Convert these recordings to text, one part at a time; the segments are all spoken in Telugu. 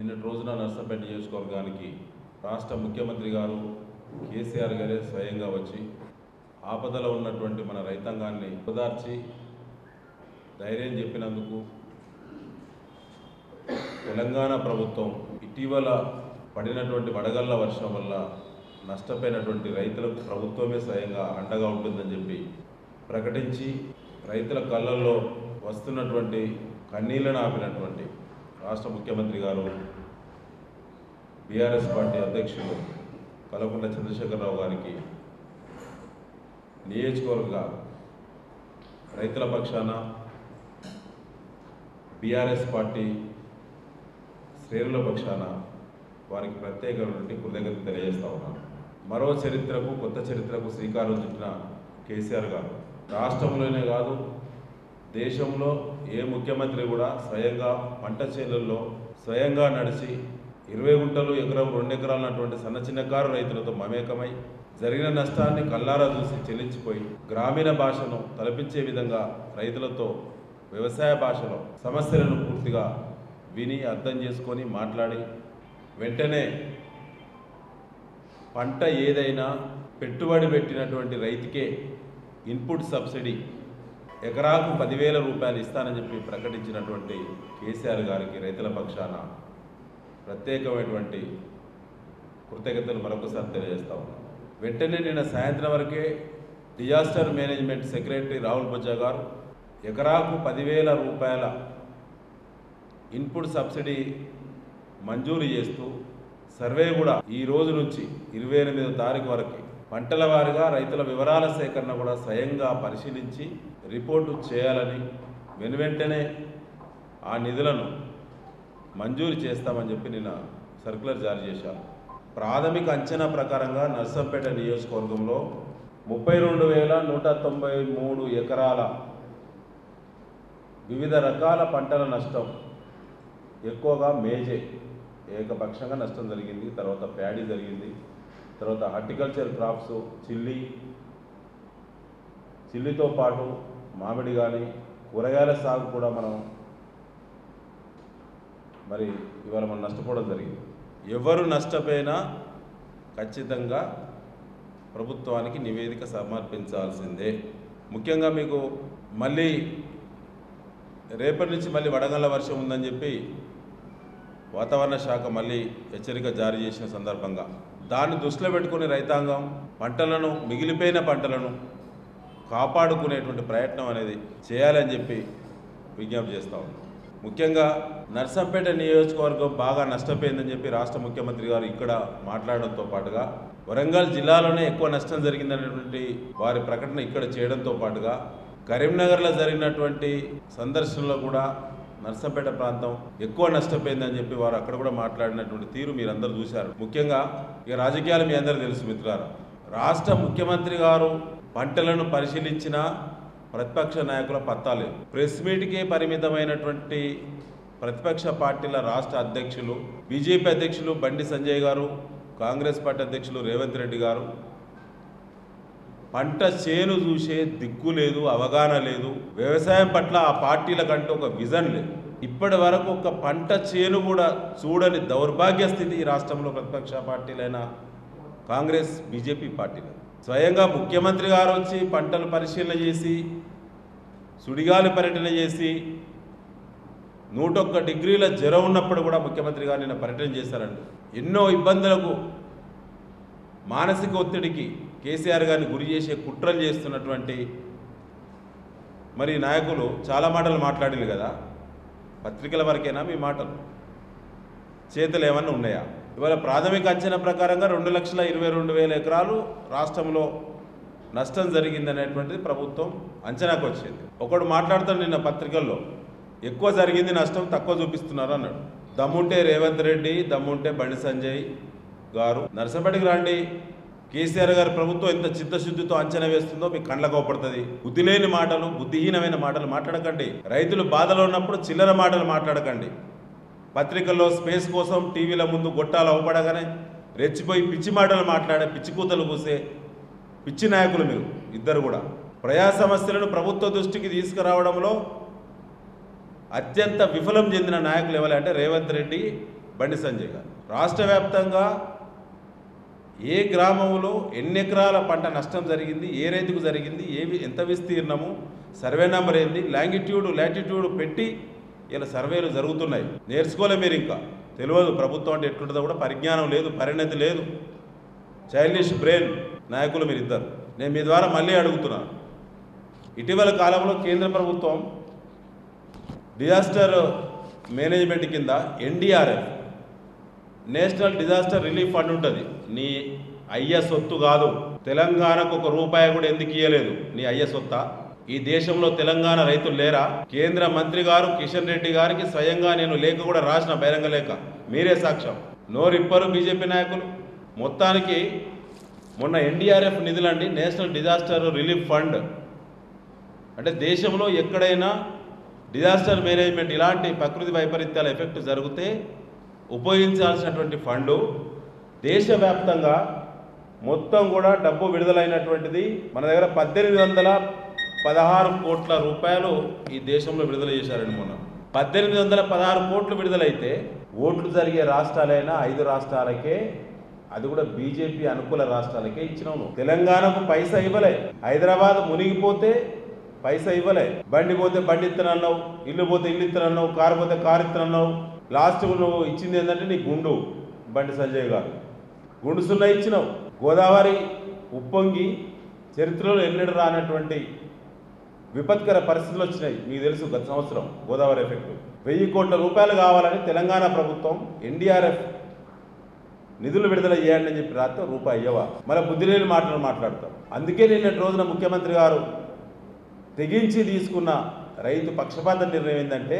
నిన్నటి రోజున నర్సంపేట నియోజకవర్గానికి రాష్ట్ర ముఖ్యమంత్రి గారు కేసీఆర్ గారే స్వయంగా వచ్చి ఆపదలో ఉన్నటువంటి మన రైతాంగాన్ని ఓదార్చి ధైర్యం చెప్పినందుకు తెలంగాణ ప్రభుత్వం ఇటీవల పడినటువంటి వడగళ్ల వర్షం వల్ల నష్టపోయినటువంటి రైతులకు ప్రభుత్వమే స్వయంగా అండగా ఉంటుందని చెప్పి ప్రకటించి రైతుల కళ్ళల్లో వస్తున్నటువంటి కన్నీళ్లను ఆపినటువంటి రాష్ట్ర ముఖ్యమంత్రి గారు బీఆర్ఎస్ పార్టీ అధ్యక్షులు కలకుంట చంద్రశేఖరరావు గారికి నియోజకవర్గ రైతుల పక్షాన బీఆర్ఎస్ పార్టీ శ్రేణుల పక్షాన వారికి ప్రత్యేకమైనటువంటి కృతజ్ఞత తెలియజేస్తా ఉన్నాను మరో చరిత్రకు కొత్త చరిత్రకు శ్రీకారం చుట్టిన కేసీఆర్ గారు రాష్ట్రంలోనే కాదు దేశంలో ఏ ముఖ్యమంత్రి కూడా స్వయంగా పంట చేనుల్లో స్వయంగా నడిచి ఇరవై గుంటలు ఎకరం రెండు ఎకరాలు అన్నటువంటి సన్న చిన్నకారు రైతులతో మమేకమై జరిగిన నష్టాన్ని కల్లారా చూసి చెల్లించిపోయి గ్రామీణ భాషను తలపించే విధంగా రైతులతో వ్యవసాయ భాషలో సమస్యలను పూర్తిగా విని అర్థం చేసుకొని మాట్లాడి వెంటనే పంట ఏదైనా పెట్టుబడి పెట్టినటువంటి రైతుకే ఇన్పుట్ సబ్సిడీ ఎకరాకు పదివేల రూపాయలు ఇస్తానని చెప్పి ప్రకటించినటువంటి కేసీఆర్ గారికి రైతుల పక్షాన ప్రత్యేకమైనటువంటి కృతజ్ఞతలు మరొకసారి తెలియజేస్తా ఉన్నాం వెంటనే నిన్న సాయంత్రం వరకే disaster management secretary Rahul Bojja garu ఎకరాకు పదివేల రూపాయల ఇన్పుట్ సబ్సిడీ మంజూరు చేస్తూ సర్వే కూడా ఈ రోజు నుంచి ఇరవై ఎనిమిదో తారీఖు వరకు పంటల వారిగా రైతుల వివరాల సేకరణ కూడా స్వయంగా పరిశీలించి రిపోర్టు చేయాలని వెనువెంటనే ఆ నిధులను మంజూరు చేస్తామని చెప్పి నిన్న సర్కులర్ జారీ చేశారు ప్రాథమిక అంచనా ప్రకారంగా నర్సంపేట నియోజకవర్గంలో ముప్పై రెండు వేల నూట తొంభై మూడు ఎకరాల వివిధ రకాల పంటల నష్టం ఎక్కువగా మేజే ఏకపక్షంగా నష్టం జరిగింది తర్వాత ప్యాడీ జరిగింది తర్వాత హార్టికల్చర్ క్రాప్స్ చిల్లి చిల్లితో పాటు మామిడి కానీ కూరగాయల సాగు కూడా మనం మరి ఇవాళ మనం నష్టపోవడం జరిగింది ఎవరు నష్టపోయినా ఖచ్చితంగా ప్రభుత్వానికి నివేదిక సమర్పించాల్సిందే ముఖ్యంగా మీకు మళ్ళీ రేపటి నుంచి మళ్ళీ వడగళ్ళ వర్షం ఉందని చెప్పి వాతావరణ శాఖ మళ్ళీ హెచ్చరిక జారీ చేసిన సందర్భంగా దాన్ని దృష్టిలో పెట్టుకుని రైతాంగం పంటలను మిగిలిపోయిన పంటలను కాపాడుకునేటువంటి ప్రయత్నం అనేది చేయాలని చెప్పి విజ్ఞప్తి చేస్తా ఉన్నాం ముఖ్యంగా నర్సంపేట నియోజకవర్గం బాగా నష్టపోయిందని చెప్పి రాష్ట్ర ముఖ్యమంత్రి గారు ఇక్కడ మాట్లాడడంతో పాటుగా వరంగల్ జిల్లాలోనే ఎక్కువ నష్టం జరిగిందనేటువంటి వారి ప్రకటన ఇక్కడ చేయడంతో పాటుగా కరీంనగర్లో జరిగినటువంటి సందర్శనలో కూడా నర్సంపేట ప్రాంతం ఎక్కువ నష్టపోయిందని చెప్పి వారు అక్కడ కూడా మాట్లాడినటువంటి తీరు మీరందరూ చూశారు ముఖ్యంగా ఇక రాజకీయాలు మీ అందరూ తెలుసు మిత్రులారా రాష్ట్ర ముఖ్యమంత్రి గారు పంటలను పరిశీలించిన ప్రతిపక్ష నాయకుల పత్తాలేదు ప్రెస్ మీట్కే పరిమితమైనటువంటి ప్రతిపక్ష పార్టీల రాష్ట్ర అధ్యక్షులు బీజేపీ అధ్యక్షులు బండి సంజయ్ గారు కాంగ్రెస్ పార్టీ అధ్యక్షులు రేవంత్ రెడ్డి గారు పంట చేను చూసే దిక్కు లేదు అవగాహన లేదు వ్యవసాయం పట్ల ఆ పార్టీల కంటే ఒక విజన్ లేదు ఇప్పటి వరకు ఒక పంట చేను కూడా చూడని దౌర్భాగ్య స్థితి ఈ రాష్ట్రంలో ప్రతిపక్ష పార్టీలైన కాంగ్రెస్ బీజేపీ పార్టీలు స్వయంగా ముఖ్యమంత్రి గారు వచ్చి పంటలు పరిశీలన చేసి సుడిగాలి పర్యటన చేసి నూటొక్క డిగ్రీల జ్వరం ఉన్నప్పుడు కూడా ముఖ్యమంత్రి గారు నిన్న పర్యటన చేశారండి ఎన్నో ఇబ్బందులకు మానసిక ఒత్తిడికి కేసీఆర్ గారిని గురి చేసే కుట్రలు చేస్తున్నటువంటి మరి నాయకులు చాలా మాటలు మాట్లాడింది కదా పత్రికల వరకేనా మీ మాటలు చేతులు ఏమన్నా ఉన్నాయా ఇవాళ ప్రాథమిక అంచనా ప్రకారంగా రెండు లక్షల ఇరవై రెండు వేల ఎకరాలు రాష్ట్రంలో నష్టం జరిగిందనేటువంటిది ప్రభుత్వం అంచనాకు వచ్చింది ఒకడు మాట్లాడుతాడు నిన్న పత్రికల్లో ఎక్కువ జరిగింది నష్టం తక్కువ చూపిస్తున్నారు అన్నాడు దమ్ముంటే రేవంత్ రెడ్డి దమ్ముంటే బండి సంజయ్ గారు నర్సంపేటకి రండి కేసీఆర్ గారి ప్రభుత్వం ఎంత చిత్తశుద్ధితో అంచనా వేస్తుందో మీకు కండ్ల కోపడుతుంది బుద్ధి లేని మాటలు బుద్ధిహీనమైన మాటలు మాట్లాడకండి రైతులు బాధలో ఉన్నప్పుడు చిల్లర మాటలు మాట్లాడకండి పత్రికల్లో స్పేస్ కోసం టీవీల ముందు గొట్టాలు అవపడగానే రెచ్చిపోయి పిచ్చి మాటలు మాట్లాడే పిచ్చి కూతలు కూసే పిచ్చి నాయకులు మీరు ఇద్దరు కూడా ప్రజా సమస్యలను ప్రభుత్వ దృష్టికి తీసుకురావడంలో అత్యంత విఫలం చెందిన నాయకులు ఎవరు అంటే రేవంత్ రెడ్డి బండి సంజయ్ గారు రాష్ట్ర వ్యాప్తంగా ఏ గ్రామంలో ఎన్ని ఎకరాల పంట నష్టం జరిగింది ఏ రైతుకు జరిగింది ఏవి ఎంత విస్తీర్ణము సర్వే నెంబర్ ఏంది లాంగిట్యూడ్ లాటిట్యూడ్ పెట్టి ఇలా సర్వేలు జరుగుతున్నాయి నేర్చుకోలే మీరు ఇంకా తెలియదు ప్రభుత్వం అంటే ఎట్లుంటుందో కూడా పరిజ్ఞానం లేదు పరిణతి లేదు చైల్డిష్ బ్రెయిన్ నాయకులు మీరు ఇద్దరు నేను మీ ద్వారా మళ్ళీ అడుగుతున్నాను ఇటీవల కాలంలో కేంద్ర ప్రభుత్వం డిజాస్టర్ మేనేజ్మెంట్ కింద NDRF national disaster relief fund ఉంటుంది నీ అయ్య సొత్తు కాదు తెలంగాణకు ఒక రూపాయి కూడా ఎందుకు ఇయ్యలేదు నీ అయ్య సొత్తా ఈ దేశంలో తెలంగాణ రైతులు లేరా కేంద్ర మంత్రి గారు కిషన్ రెడ్డి గారికి స్వయంగా నేను లేఖ కూడా రాసిన బహిరంగ లేఖ మీరే సాక్ష్యం నోరిప్పరు బీజేపీ నాయకులు మొత్తానికి మొన్న ఎన్డీఆర్ఎఫ్ నిధులండి నేషనల్ డిజాస్టర్ రిలీఫ్ ఫండ్ అంటే దేశంలో ఎక్కడైనా డిజాస్టర్ మేనేజ్మెంట్ ఇలాంటి ప్రకృతి వైపరీత్యాల ఎఫెక్ట్ జరిగితే ఉపయోగించాల్సినటువంటి ఫండు దేశవ్యాప్తంగా మొత్తం కూడా డబ్బు విడుదలైనటువంటిది మన దగ్గర పద్దెనిమిది వందల పదహారు కోట్ల రూపాయలు ఈ దేశంలో విడుదల చేశారండి మొన్న పద్దెనిమిది వందల పదహారు కోట్లు విడుదలైతే ఓట్లు జరిగే రాష్ట్రాలైనా ఐదు రాష్ట్రాలకే అది కూడా బీజేపీ అనుకూల రాష్ట్రాలకే ఇచ్చినాము తెలంగాణకు పైసా ఇవ్వలే హైదరాబాద్ మునిగిపోతే పైసా ఇవ్వలే బండి పోతే బండి ఇత్తనన్నావు ఇల్లు పోతే ఇల్లు ఇత్తనన్నావు కారు పోతే కారు ఇత్తనన్నావు లాస్ట్ నువ్వు ఇచ్చింది ఏంటంటే నీ గుండు బండి సంజయ్ గారు గుండు సున్నా ఇచ్చినావు గోదావరి ఉప్పొంగి చరిత్రలో ఎన్నడూ రానటువంటి విపత్కర పరిస్థితులు వచ్చినాయి మీకు తెలుసు గత సంవత్సరం గోదావరి ఎఫెక్ట్ వెయ్యి కోట్ల రూపాయలు కావాలని తెలంగాణ ప్రభుత్వం ఎన్డీఆర్ఎఫ్ నిధులు విడుదల చేయండి అని చెప్పి రాత్రి రూపాయి అయ్యవా మన బుద్ధి లేని మాటలు మాట్లాడతాం అందుకే నిన్నటి రోజున ముఖ్యమంత్రి గారు తెగించి తీసుకున్న రైతు పక్షపాత నిర్ణయం ఏంటంటే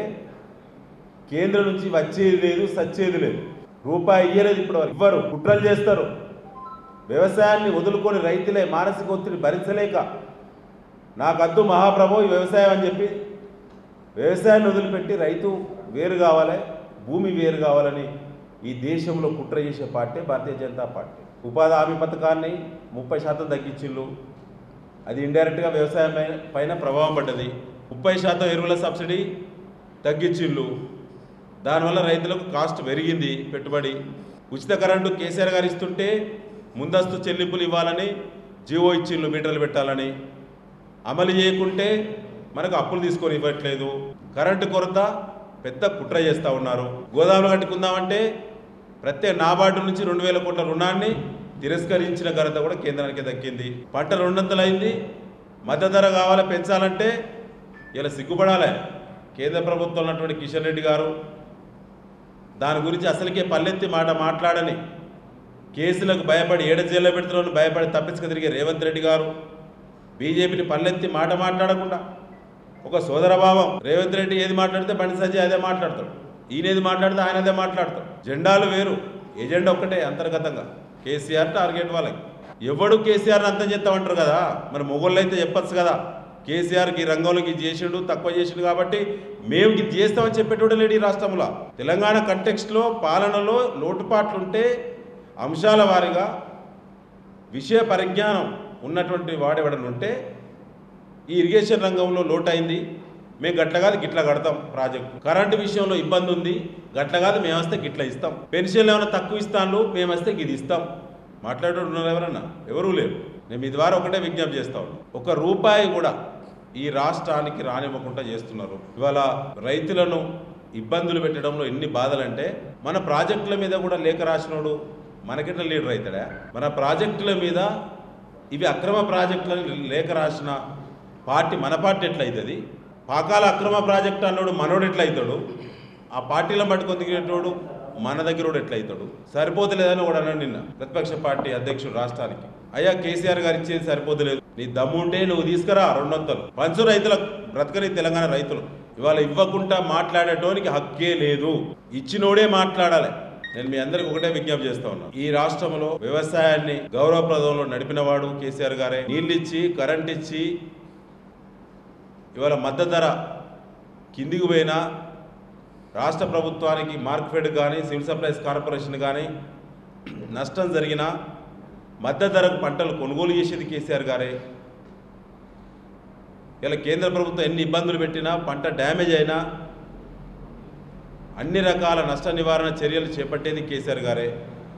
కేంద్రం నుంచి వచ్చేది లేదు సచ్చేది లేదు రూపాయి ఇయ్యలేదు ఇప్పుడు ఇవ్వరు కుట్రలు చేస్తారు వ్యవసాయాన్ని వదులుకొని రైతులే మానసిక ఒత్తిడి భరించలేక నాకద్దు మహాప్రభు ఈ వ్యవసాయం అని చెప్పి వ్యవసాయాన్ని వదిలిపెట్టి రైతు వేరు కావాలి భూమి వేరు కావాలని ఈ దేశంలో కుట్ర చేసే పార్టీ భారతీయ జనతా పార్టీ ఉపాధి హామీ పథకాన్ని ముప్పై శాతం తగ్గించిళ్ళు అది ఇండైరెక్ట్గా వ్యవసాయం పైన పైన ప్రభావం పడ్డది ముప్పై శాతం ఎరువుల సబ్సిడీ తగ్గించిళ్ళు దానివల్ల రైతులకు కాస్ట్ పెరిగింది పెట్టుబడి ఉచిత కరెంటు కేసీఆర్ గారు ఇస్తుంటే ముందస్తు చెల్లింపులు ఇవ్వాలని జీవో ఇచ్చిళ్ళు మీటర్లు పెట్టాలని అమలు చేయకుంటే మనకు అప్పులు తీసుకొని ఇవ్వట్లేదు కరెంటు కొరత పెద్ద కుట్ర చేస్తూ ఉన్నారు గోదాములు కట్టుకుందామంటే ప్రత్యేక నాబార్డు నుంచి రెండు వేల కోట్ల రుణాన్ని తిరస్కరించిన ఘనత కూడా కేంద్రానికి దక్కింది పంట రెండొందలైంది మద్దతు ధర కావాలి పెంచాలంటే ఇలా సిగ్గుపడాలి కేంద్ర ప్రభుత్వం ఉన్నటువంటి కిషన్ రెడ్డి గారు దాని గురించి అసలుకే పల్లెత్తి మాట మాట్లాడని కేసులకు భయపడి ఏడ జైల్లో పెడుతున్నారని భయపడి తప్పించుకు తిరిగే రేవంత్ రెడ్డి గారు బీజేపీని పల్లెత్తి మాట మాట్లాడకుండా ఒక సోదరభావం రేవంత్ రెడ్డి ఏది మాట్లాడితే బండి సంజయ్ అదే మాట్లాడతాడు ఈయన ఏది మాట్లాడితే ఆయన అదే మాట్లాడతాడు జెండాలు వేరు ఎజెండా ఒక్కటే అంతర్గతంగా కేసీఆర్ టార్గెట్ వాళ్ళకి ఎవడు కేసీఆర్ని అంతం చేస్తామంటారు కదా మరి మొగోళ్ళు అయితే చెప్పచ్చు కదా కేసీఆర్కి ఈ రంగంలోకి ఇది చేసిండు తక్కువ చేసిండు కాబట్టి మేము ఇది చేస్తామని చెప్పేటోడు లేడు ఈ రాష్ట్రంలో తెలంగాణ కంటెక్స్ట్లో పాలనలో లోటుపాట్లుంటే అంశాల వారీగా విషయ పరిజ్ఞానం ఉన్నటువంటి వాడెవడని ఉంటే ఈ ఇరిగేషన్ రంగంలో లోటు అయింది మేము గట్ల కాదు గిట్ల కడతాం ప్రాజెక్టు కరెంటు విషయంలో ఇబ్బంది ఉంది గట్ల కాదు మేము వస్తే గిట్ల ఇస్తాం పెన్షన్లు ఏమైనా తక్కువ ఇస్తాను మేము వస్తే ఇది ఇస్తాం మాట్లాడేవాడు ఉన్నారు ఎవరన్నా ఎవరూ లేరు నేను మీ ద్వారా ఒకటే విజ్ఞప్తి చేస్తా ఉన్నాను ఒక రూపాయి కూడా ఈ రాష్ట్రానికి రానివ్వకుండా చేస్తున్నారు ఇవాళ రైతులను ఇబ్బందులు పెట్టడంలో ఎన్ని బాధలంటే మన ప్రాజెక్టుల మీద కూడా లేఖ రాసినోడు మనకెట్లా లీడర్ అవుతాడా మన ప్రాజెక్టుల మీద ఇవి అక్రమ ప్రాజెక్టులని లేఖ రాసిన పార్టీ మన పార్టీ ఎట్లయితుంది పాకాల అక్రమ ప్రాజెక్ట్ అన్నోడు మనోడు ఎట్లయితాడు ఆ పార్టీలను పట్టుకొని దిగేటోడు మన దగ్గర కూడా ఎట్లయితాడు సరిపోతలేదని కూడా అన్నాడు నిన్న ప్రతిపక్ష పార్టీ అధ్యక్షుడు రాష్ట్రానికి అయ్యా కేసీఆర్ గారు ఇచ్చేది సరిపోతలేదు నీ దమ్ముంటే నువ్వు తీసుకురా రెండు వందలు పంచు రైతులకు బ్రతకని తెలంగాణ రైతులు ఇవాళ ఇవ్వకుండా మాట్లాడేటోనికి హక్కే లేదు ఇచ్చినోడే మాట్లాడాలి నేను మీ అందరికి ఒకటే విజ్ఞప్తి చేస్తా ఉన్నా ఈ రాష్ట్రంలో వ్యవసాయాన్ని గౌరవప్రదంలో నడిపినవాడు కేసీఆర్ గారే నీళ్ళిచ్చి కరెంట్ ఇచ్చి ఇవాళ మద్దతు ధర కిందికి పోయినా రాష్ట్ర ప్రభుత్వానికి మార్క్ఫెడ్ కానీ సివిల్ సప్లైస్ కార్పొరేషన్ కానీ నష్టం జరిగినా మద్దతు ధరకు పంటలు కొనుగోలు చేసేది కేసీఆర్ గారే ఇలా కేంద్ర ప్రభుత్వం ఎన్ని ఇబ్బందులు పెట్టినా పంట డ్యామేజ్ అయినా అన్ని రకాల నష్ట నివారణ చర్యలు చేపట్టేది కేసీఆర్ గారే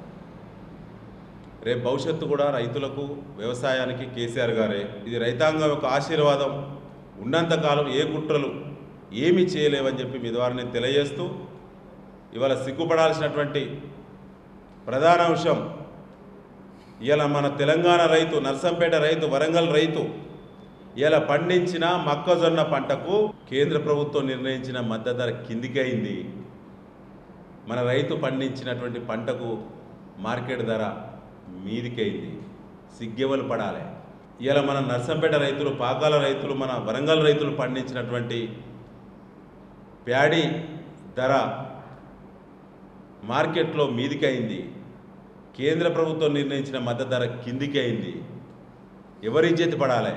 రేపు భవిష్యత్తు కూడా రైతులకు వ్యవసాయానికి కేసీఆర్ గారే ఇది రైతాంగం యొక్క ఆశీర్వాదం ఉన్నంతకాలం ఏ కుట్రలు ఏమీ చేయలేవని చెప్పి మీ ద్వారా నేను తెలియజేస్తూ ఇవాళ సిగ్గుపడాల్సినటువంటి ప్రధాన అంశం ఇవాళ మన తెలంగాణ రైతు నర్సంపేట రైతు వరంగల్ రైతు ఇలా పండించిన మొక్కజొన్న పంటకు కేంద్ర ప్రభుత్వం నిర్ణయించిన మద్దతు ధర కిందికైంది మన రైతు పండించినటువంటి పంటకు మార్కెట్ ధర మీదికైంది సిగ్గెవలు పడాలి ఇవాళ మన నర్సంపేట రైతులు పాకాల రైతులు మన వరంగల్ రైతులు పండించినటువంటి ప్యాడీ ధర మార్కెట్లో మీదికైంది కేంద్ర ప్రభుత్వం నిర్ణయించిన మద్దతు ధర కిందికి అయింది ఎవరి ఇజ్జతి పడాలి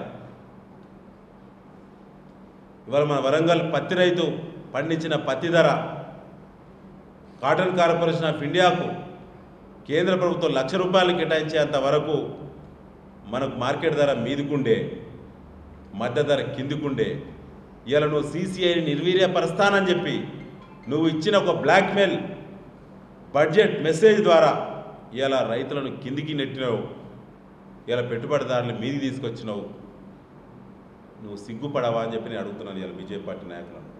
ఇవాళ మన వరంగల్ పత్తి రైతు పండించిన పత్తి ధర కాటన్ కార్పొరేషన్ ఆఫ్ ఇండియాకు కేంద్ర ప్రభుత్వం లక్ష రూపాయలు కేటాయించేంత వరకు మనకు మార్కెట్ ధర మీదికుండే మధ్య ధర కిందికుండే ఇవాళ నువ్వు సీసీఐని నిర్వీర్యపరుస్తానని చెప్పి నువ్వు ఇచ్చిన ఒక బ్లాక్మెయిల్ బడ్జెట్ మెసేజ్ ద్వారా ఇలా రైతులను కిందికి నెట్టినావు ఇలా పెట్టుబడిదారులు మీదికి తీసుకొచ్చినావు నువ్వు సిగ్గుపడవా అని చెప్పి నేను అడుగుతున్నాను ఇలా బీజేపీ పార్టీ నాయకులను